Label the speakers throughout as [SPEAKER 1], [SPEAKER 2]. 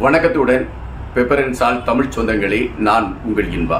[SPEAKER 1] வணக்கத்துடன் பெப்பரன் சால் தமிழ் சொந்தங்களே நான் உங்கள் இன்பா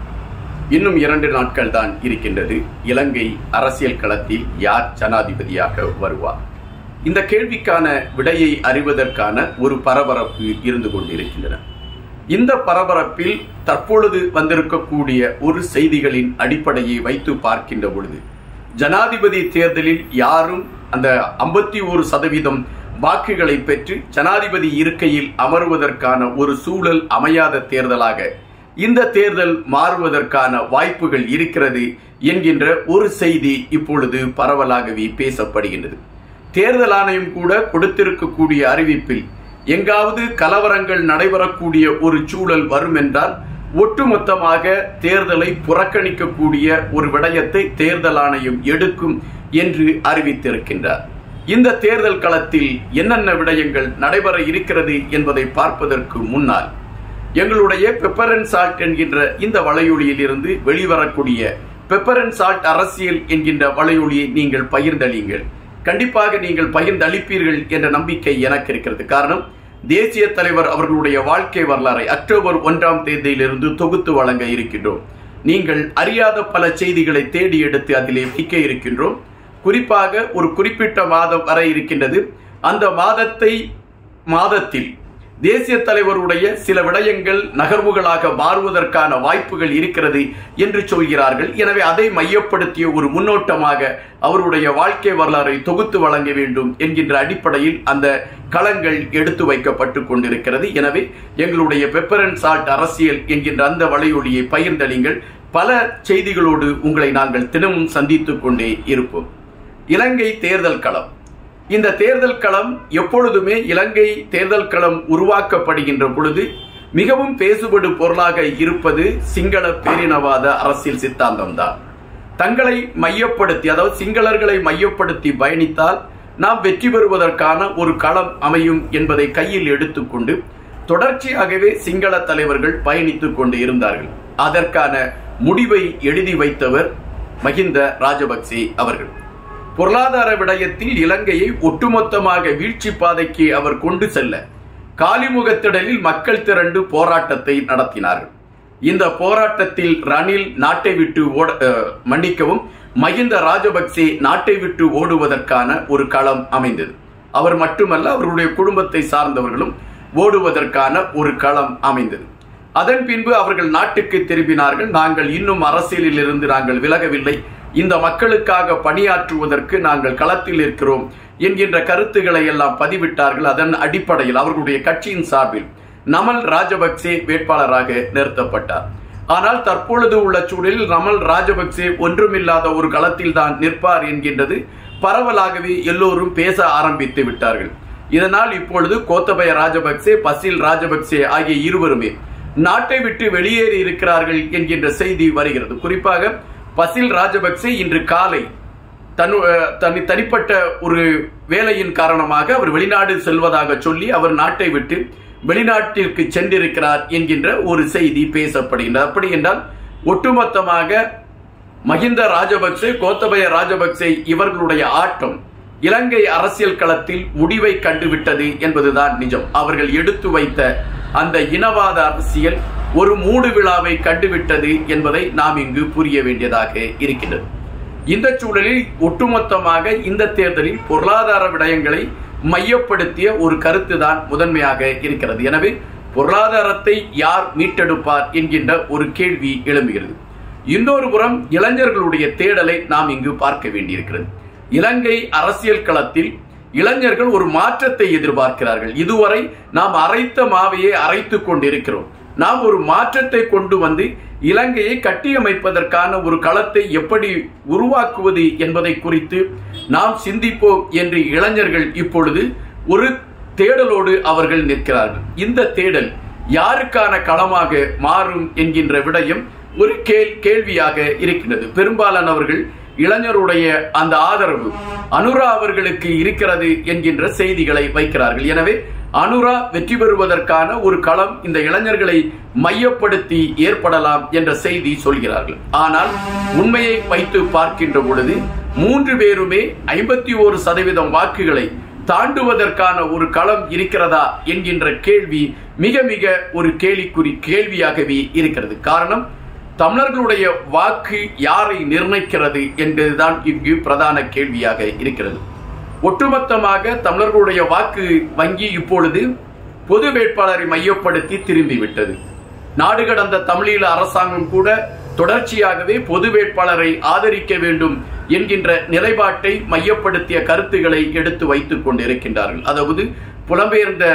[SPEAKER 1] இன்னும் இரண்டு நாட்கள் தான் இருக்கின்றது இலங்கை அரசியல் களத்தில் யார் ஜனாதிபதியாக வருவார் இந்த கேள்விக்கான விடையை அறிவதற்கான ஒரு பரபரப்பு இருந்து கொண்டிருக்கின்றன இந்த பரபரப்பில் தற்பொழுது வந்திருக்கக்கூடிய ஒரு செய்திகளின் அடிப்படையை வைத்து பார்க்கின்ற பொழுது ஜனாதிபதி தேர்தலில் யாரும் அந்த ஐம்பத்தி ஒரு சதவீதம் வாக்குகளை பெற்று ஜனாதிபதி இருக்கையில் அமர்வதற்கான ஒரு சூழல் அமையாத தேர்தலாக இந்த தேர்தல் மாறுவதற்கான வாய்ப்புகள் இருக்கிறது என்கின்ற ஒரு செய்தி இப்பொழுது பரவலாகவே பேசப்படுகின்றது தேர்தல் ஆணையம் கூட கொடுத்திருக்கக்கூடிய அறிவிப்பில் எங்காவது கலவரங்கள் நடைபெறக்கூடிய ஒரு சூழல் வரும் என்றால் ஒட்டுமொத்தமாக தேர்தலை புறக்கணிக்கக்கூடிய ஒரு விடயத்தை தேர்தல் ஆணையம் எடுக்கும் என்று அறிவித்திருக்கின்றார் இந்த தேர்தல் களத்தில் என்னென்ன விடயங்கள் நடைபெற இருக்கிறது என்பதை பார்ப்பதற்கு முன்னால் எங்களுடைய பெப்பர் அண்ட் சால்ட் என்கின்ற இந்த வலையொலியில் இருந்து வெளிவரக்கூடிய பெப்பர் அண்ட் சால்ட் அரசியல் என்கின்ற வலையொலியை நீங்கள் பகிர்ந்தளியுங்கள் கண்டிப்பாக நீங்கள் பகிர்ந்தளிப்பீர்கள் என்ற நம்பிக்கை எனக்கு இருக்கிறது காரணம் தேசிய தலைவர் அவர்களுடைய வாழ்க்கை வரலாறை அக்டோபர் ஒன்றாம் தேதியிலிருந்து தொகுத்து வழங்க இருக்கின்றோம் நீங்கள் அறியாத பல செய்திகளை தேடி எடுத்து அதிலே வைக்க இருக்கின்றோம் குறிப்பாக ஒரு குறிப்பிட்ட மாதம் வர இருக்கின்றது அந்த மாதத்தை மாதத்தில் தேசிய தலைவருடைய சில விடயங்கள் நகர்வுகளாக மாறுவதற்கான வாய்ப்புகள் இருக்கிறது என்று சொல்கிறார்கள் எனவே அதை மையப்படுத்திய ஒரு முன்னோட்டமாக அவருடைய வாழ்க்கை வரலாறை தொகுத்து வழங்க வேண்டும் என்கின்ற அடிப்படையில் அந்த களங்கள் எடுத்து வைக்கப்பட்டு கொண்டிருக்கிறது எனவே எங்களுடைய பெப்பர் அண்ட் சால்ட் அரசியல் என்கின்ற அந்த வலையொலியை பகிர்ந்தளிங்கள் பல செய்திகளோடு உங்களை நாங்கள் தினமும் சந்தித்துக் கொண்டே இருப்போம் இலங்கை தேர்தல் களம் இந்த தேர்தல் களம் எப்பொழுதுமே இலங்கை தேர்தல் களம் உருவாக்கப்படுகின்ற பொழுது மிகவும் பேசுபடு பொருளாக இருப்பது சிங்கள பேரினவாத அரசியல் சித்தாந்தம் தான் தங்களை மையப்படுத்தி அதாவது சிங்களர்களை மையப்படுத்தி பயணித்தால் நாம் வெற்றி பெறுவதற்கான ஒரு களம் அமையும் என்பதை கையில் எடுத்துக்கொண்டு தொடர்ச்சியாகவே சிங்கள தலைவர்கள் பயணித்துக் கொண்டு இருந்தார்கள் அதற்கான முடிவை எழுதி வைத்தவர் மஹிந்த ராஜபக்சே அவர்கள் பொருளாதார விடயத்தில் இலங்கையை ஒட்டுமொத்தமாக வீழ்ச்சி பாதைக்கு அவர் கொண்டு செல்ல காலிமுகத்திடலில் மக்கள் திரண்டு போராட்டத்தை நடத்தினார்கள் இந்த போராட்டத்தில் ரணில் நாட்டை விட்டு ஓட மன்னிக்கவும் மஹிந்த ராஜபக்சே நாட்டை விட்டு ஓடுவதற்கான ஒரு களம் அமைந்தது அவர் மட்டுமல்ல அவருடைய குடும்பத்தை சார்ந்தவர்களும் ஓடுவதற்கான ஒரு களம் அமைந்தது அதன் பின்பு அவர்கள் நாட்டுக்கு திரும்பினார்கள் நாங்கள் இன்னும் அரசியலில் இருந்து நாங்கள் விலகவில்லை இந்த மக்களுக்காக பணியாற்றுவதற்கு நாங்கள் களத்தில் இருக்கிறோம் என்கின்ற கருத்துக்களை எல்லாம் பதிவிட்டார்கள் அதன் அடிப்படையில் அவர்களுடைய கட்சியின் சார்பில் நமல் ராஜபக்சே வேட்பாளராக நிறுத்தப்பட்டார் ஆனால் தற்பொழுது உள்ள சூழலில் நமல் ராஜபக்சே ஒன்றுமில்லாத ஒரு களத்தில் தான் நிற்பார் என்கின்றது பரவலாகவே எல்லோரும் பேச ஆரம்பித்து விட்டார்கள் இதனால் இப்பொழுது கோத்தபய ராஜபக்சே பசில் ராஜபக்சே ஆகிய இருவருமே நாட்டை விட்டு வெளியேறி இருக்கிறார்கள் என்கின்ற செய்தி வருகிறது குறிப்பாக பசில் ராஜபக்சே இன்று காலை தன் தனி தனிப்பட்ட ஒரு வேலையின் காரணமாக அவர் வெளிநாடு செல்வதாக சொல்லி அவர் நாட்டை விட்டு வெளிநாட்டிற்கு சென்றிருக்கிறார் என்கின்ற ஒரு செய்தி பேசப்படுகின்றது அப்படி என்றால் ஒட்டுமொத்தமாக மஹிந்த ராஜபக்சே கோத்தபய ராஜபக்சே இவர்களுடைய ஆட்டம் இலங்கை அரசியல் களத்தில் முடிவை கண்டுவிட்டது என்பதுதான் நிஜம் அவர்கள் எடுத்து வைத்த அந்த இனவாத அரசியல் ஒரு மூடு விழாவை கண்டுவிட்டது என்பதை நாம் இங்கு புரிய வேண்டியதாக இருக்கின்றது இந்த சூழலில் ஒட்டுமொத்தமாக இந்த தேர்தலில் பொருளாதார விடயங்களை மையப்படுத்திய ஒரு கருத்து தான் முதன்மையாக இருக்கிறது எனவே பொருளாதாரத்தை யார் மீட்டெடுப்பார் என்கின்ற ஒரு கேள்வி எழும்புகிறது இன்னொரு புறம் இளைஞர்களுடைய தேடலை நாம் இங்கு பார்க்க வேண்டியிருக்கிறது இலங்கை அரசியல் களத்தில் இளைஞர்கள் ஒரு மாற்றத்தை எதிர்பார்க்கிறார்கள் இதுவரை நாம் அரைத்த மாவையே அரைத்து கொண்டிருக்கிறோம் நாம் ஒரு மாற்றத்தை கொண்டு வந்து இலங்கையை கட்டியமைப்பதற்கான ஒரு களத்தை எப்படி உருவாக்குவது என்பதை குறித்து நாம் சிந்திப்போம் என்று இளைஞர்கள் இப்பொழுது ஒரு தேடலோடு அவர்கள் நிற்கிறார்கள் இந்த தேடல் யாருக்கான களமாக மாறும் என்கின்ற விடயம் ஒரு கேள் கேள்வியாக இருக்கின்றது பெரும்பாலானவர்கள் இளைஞருடைய அந்த ஆதரவு அனுரா அவர்களுக்கு இருக்கிறது என்கின்ற செய்திகளை வைக்கிறார்கள் எனவே அனுரா வெற்றி பெறுவதற்கான ஒரு களம் இந்த இளைஞர்களை மையப்படுத்தி ஏற்படலாம் என்ற செய்தி சொல்கிறார்கள் ஆனால் உண்மையை வைத்து பார்க்கின்ற பொழுது மூன்று பேருமே ஐம்பத்தி ஒரு சதவீதம் வாக்குகளை தாண்டுவதற்கான ஒரு களம் இருக்கிறதா என்கின்ற கேள்வி மிக மிக ஒரு கேலிக்குறி கேள்வியாகவே இருக்கிறது காரணம் தமிழர்களுடைய வாக்கு யாரை நிர்ணயிக்கிறது என்பதுதான் இங்கு பிரதான கேள்வியாக இருக்கிறது ஒட்டுமொத்தமாக தமிழர்களுடைய வாக்கு வங்கி இப்பொழுது பொது வேட்பாளரை மையப்படுத்தி திரும்பிவிட்டது நாடு கடந்த தமிழீழ அரசாங்கம் கூட தொடர்ச்சியாகவே பொது வேட்பாளரை ஆதரிக்க வேண்டும் என்கின்ற நிலைப்பாட்டை மையப்படுத்திய கருத்துக்களை எடுத்து வைத்துக் கொண்டிருக்கின்றார்கள் அதாவது புலம்பெயர்ந்த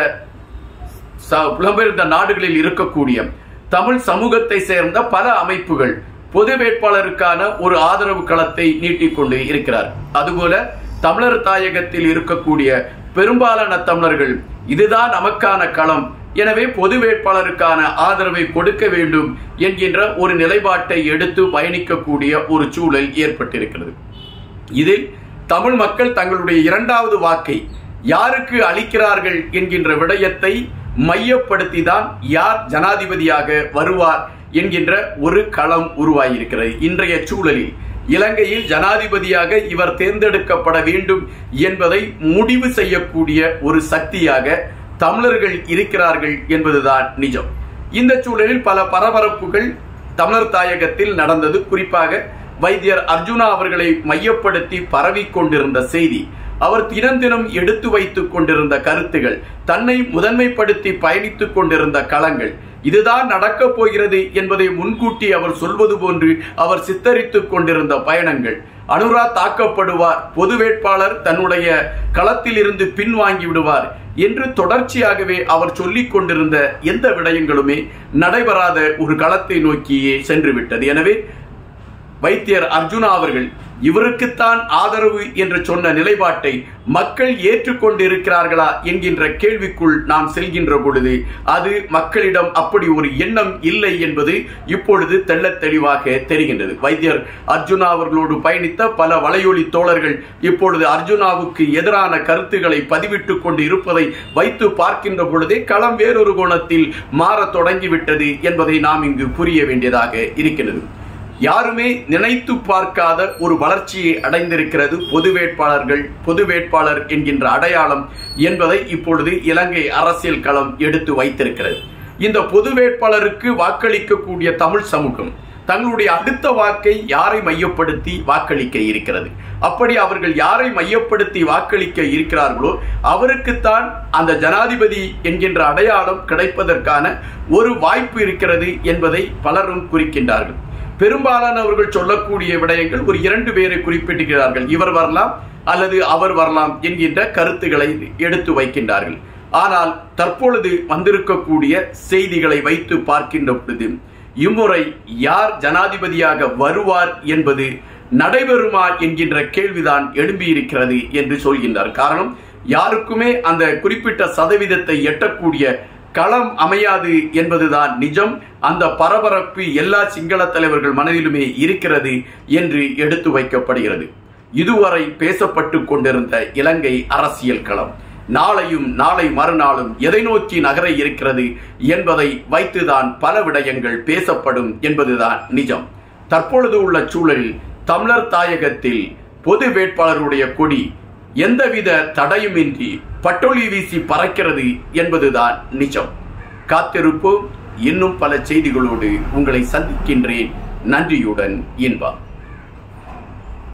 [SPEAKER 1] ச- புலம்பெயர்ந்த நாடுகளில் இருக்கக்கூடிய தமிழ் சமூகத்தை சேர்ந்த பல அமைப்புகள் பொது வேட்பாளருக்கான ஒரு ஆதரவு களத்தை நீட்டிக்கொண்டு இருக்கிறார் அதுபோல தமிழர் தாயகத்தில் இருக்கக்கூடிய பெரும்பாலான தமிழர்கள் இதுதான் நமக்கான களம் எனவே பொது வேட்பாளருக்கான ஆதரவை கொடுக்க வேண்டும் என்கின்ற ஒரு நிலைப்பாட்டை எடுத்து பயணிக்கக்கூடிய ஒரு சூழல் ஏற்பட்டிருக்கிறது இதில் தமிழ் மக்கள் தங்களுடைய இரண்டாவது வாக்கை யாருக்கு அளிக்கிறார்கள் என்கின்ற விடயத்தை மையப்படுத்தி தான் யார் ஜனாதிபதியாக வருவார் என்கின்ற ஒரு களம் உருவாகியிருக்கிறது இன்றைய சூழலில் இலங்கையில் ஜனாதிபதியாக இவர் தேர்ந்தெடுக்கப்பட வேண்டும் என்பதை முடிவு செய்யக்கூடிய ஒரு சக்தியாக தமிழர்கள் இருக்கிறார்கள் என்பதுதான் நிஜம் இந்த சூழலில் பல பரபரப்புகள் தமிழர் தாயகத்தில் நடந்தது குறிப்பாக வைத்தியர் அர்ஜுனா அவர்களை மையப்படுத்தி பரவிக் கொண்டிருந்த செய்தி அவர் தினம் தினம் எடுத்து வைத்துக் கொண்டிருந்த கருத்துகள் தன்னை முதன்மைப்படுத்தி பயணித்துக் கொண்டிருந்த களங்கள் இதுதான் நடக்கப் போகிறது என்பதை முன்கூட்டி அவர் சொல்வது போன்று அவர் சித்தரித்துக் கொண்டிருந்த பயணங்கள் அனுரா தாக்கப்படுவார் பொது வேட்பாளர் தன்னுடைய களத்தில் இருந்து பின்வாங்கி விடுவார் என்று தொடர்ச்சியாகவே அவர் சொல்லிக் கொண்டிருந்த எந்த விடயங்களுமே நடைபெறாத ஒரு களத்தை நோக்கியே சென்று விட்டது எனவே வைத்தியர் அர்ஜுனா அவர்கள் இவருக்குத்தான் ஆதரவு என்று சொன்ன நிலைப்பாட்டை மக்கள் ஏற்றுக்கொண்டிருக்கிறார்களா என்கின்ற கேள்விக்குள் நாம் செல்கின்ற பொழுது அது மக்களிடம் அப்படி ஒரு எண்ணம் இல்லை என்பது இப்பொழுது தெள்ளத் தெளிவாக தெரிகின்றது வைத்தியர் அர்ஜுனா அவர்களோடு பயணித்த பல வலையொலி தோழர்கள் இப்பொழுது அர்ஜுனாவுக்கு எதிரான கருத்துக்களை பதிவிட்டுக் கொண்டு இருப்பதை வைத்து பார்க்கின்ற பொழுதே களம் வேறொரு கோணத்தில் மாறத் தொடங்கிவிட்டது என்பதை நாம் இங்கு புரிய வேண்டியதாக இருக்கிறது யாருமே நினைத்து பார்க்காத ஒரு வளர்ச்சியை அடைந்திருக்கிறது பொது வேட்பாளர்கள் பொது வேட்பாளர் என்கின்ற அடையாளம் என்பதை இப்பொழுது இலங்கை அரசியல் களம் எடுத்து வைத்திருக்கிறது இந்த பொது வேட்பாளருக்கு வாக்களிக்கக்கூடிய தமிழ் சமூகம் தங்களுடைய அடுத்த வாக்கை யாரை மையப்படுத்தி வாக்களிக்க இருக்கிறது அப்படி அவர்கள் யாரை மையப்படுத்தி வாக்களிக்க இருக்கிறார்களோ அவருக்குத்தான் அந்த ஜனாதிபதி என்கின்ற அடையாளம் கிடைப்பதற்கான ஒரு வாய்ப்பு இருக்கிறது என்பதை பலரும் குறிக்கின்றார்கள் பெரும்பாலானவர்கள் சொல்லக்கூடிய விடயங்கள் ஒரு இரண்டு பேரை குறிப்பிட்டிருக்கிறார்கள் இவர் வரலாம் அல்லது அவர் வரலாம் என்கின்ற கருத்துக்களை எடுத்து வைக்கின்றார்கள் ஆனால் தற்பொழுது வந்திருக்கக்கூடிய செய்திகளை வைத்து பார்க்கின்ற பொழுது இம்முறை யார் ஜனாதிபதியாக வருவார் என்பது நடைபெறுமா என்கின்ற கேள்விதான் எழும்பியிருக்கிறது என்று சொல்கின்றார் காரணம் யாருக்குமே அந்த குறிப்பிட்ட சதவீதத்தை எட்டக்கூடிய களம் அமையாது என்பதுதான் நிஜம் அந்த பரபரப்பு எல்லா சிங்கள தலைவர்கள் மனதிலுமே இருக்கிறது என்று எடுத்து வைக்கப்படுகிறது இதுவரை பேசப்பட்டு கொண்டிருந்த இலங்கை அரசியல் களம் நாளையும் நாளை மறுநாளும் எதை நோக்கி நகர இருக்கிறது என்பதை வைத்துதான் பல விடயங்கள் பேசப்படும் என்பதுதான் நிஜம் தற்பொழுது உள்ள சூழலில் தமிழர் தாயகத்தில் பொது வேட்பாளருடைய கொடி எந்தவித தடையுமின்றி பட்டொளி வீசி பறக்கிறது என்பதுதான் நிஜம் காத்திருப்போம் இன்னும் பல செய்திகளோடு உங்களை சந்திக்கின்றேன் நன்றியுடன் இன்பா